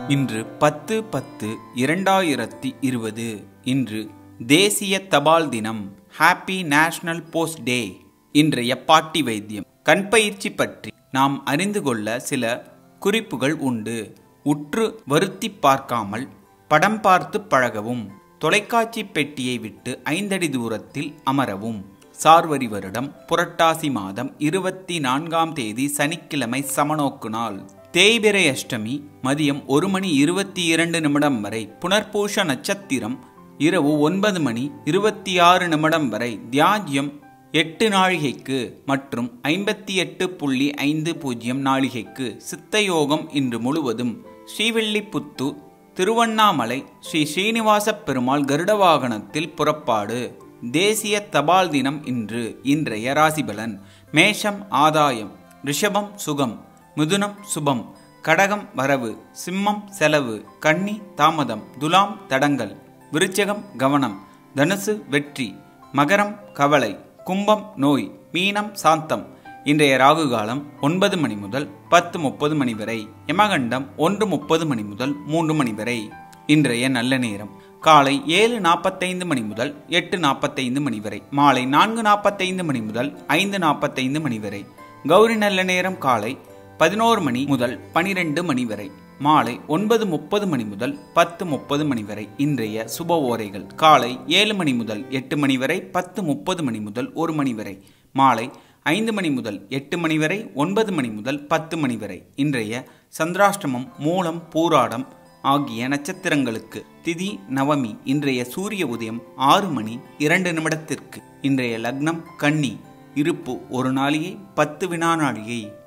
இன்று பத்து பத்து இரண்டாயிரத்தி இருபது இன்று தேசிய தபால் தினம் ஹாப்பி நேஷனல் போஸ்ட் டே இன்றைய பாட்டி வைத்தியம் கண் பயிற்சி பற்றி நாம் அறிந்து கொள்ள சில குறிப்புகள் உண்டு உற்று வருத்தி பார்க்காமல் படம் பார்த்து பழகவும் தொலைக்காட்சி பெட்டியை விட்டு ஐந்தடி தூரத்தில் அமரவும் சார்வரி வருடம் புரட்டாசி மாதம் இருபத்தி நான்காம் தேதி சனிக்கிழமை சமநோக்கு நாள் தேய்பிரை அஷ்டமி மதியம் ஒரு மணி இருபத்தி இரண்டு நிமிடம் வரை புனர்பூஷ நட்சத்திரம் இரவு ஒன்பது மணி இருபத்தி ஆறு நிமிடம் வரை தியாஜ்யம் எட்டு நாழிகைக்கு மற்றும் ஐம்பத்தி எட்டு புள்ளி ஐந்து பூஜ்ஜியம் நாழிகைக்கு சித்தயோகம் இன்று முழுவதும் ஸ்ரீவில்லிபுத்து திருவண்ணாமலை ஸ்ரீ ஸ்ரீனிவாச பெருமாள் கருட வாகனத்தில் புறப்பாடு தேசிய தபால் தினம் இன்று இன்றைய ராசிபலன் மேஷம் ஆதாயம் ரிஷபம் சுகம் மிதுனம் சுபம் கடகம் வரவு சிம்மம் செலவு கன்னி தாமதம் துலாம் தடங்கல் விருச்சகம் கவனம் தனுசு வெற்றி மகரம் கவலை கும்பம் நோய் மீனம் சாந்தம் இன்றைய ராகு காலம் ஒன்பது மணி முதல் பத்து முப்பது மணி வரை யமகண்டம் ஒன்று முப்பது மணி முதல் மூன்று மணி வரை இன்றைய நல்ல நேரம் காலை ஏழு நாற்பத்தைந்து மணி முதல் எட்டு நாற்பத்தைந்து மணி வரை மாலை நான்கு நாற்பத்தைந்து மணி முதல் ஐந்து நாற்பத்தைந்து மணி வரை கௌரி நல்ல நேரம் காலை பதினோரு மணி முதல் பனிரெண்டு மணி வரை மாலை ஒன்பது முப்பது மணி முதல் பத்து முப்பது மணி வரை இன்றைய சுப ஓரைகள் காலை ஏழு மணி முதல் எட்டு மணி வரை பத்து முப்பது மணி முதல் ஒரு மணி வரை மாலை ஐந்து மணி முதல் எட்டு மணி வரை ஒன்பது மணி முதல் பத்து மணி வரை இன்றைய சந்திராஷ்டமம் மூலம் பூராடம் ஆகிய நட்சத்திரங்களுக்கு திதி நவமி இன்றைய சூரிய உதயம் ஆறு மணி இரண்டு நிமிடத்திற்கு இன்றைய லக்னம் கன்னி இருப்பு ஒரு நாளிகை பத்து வினா நாளிகை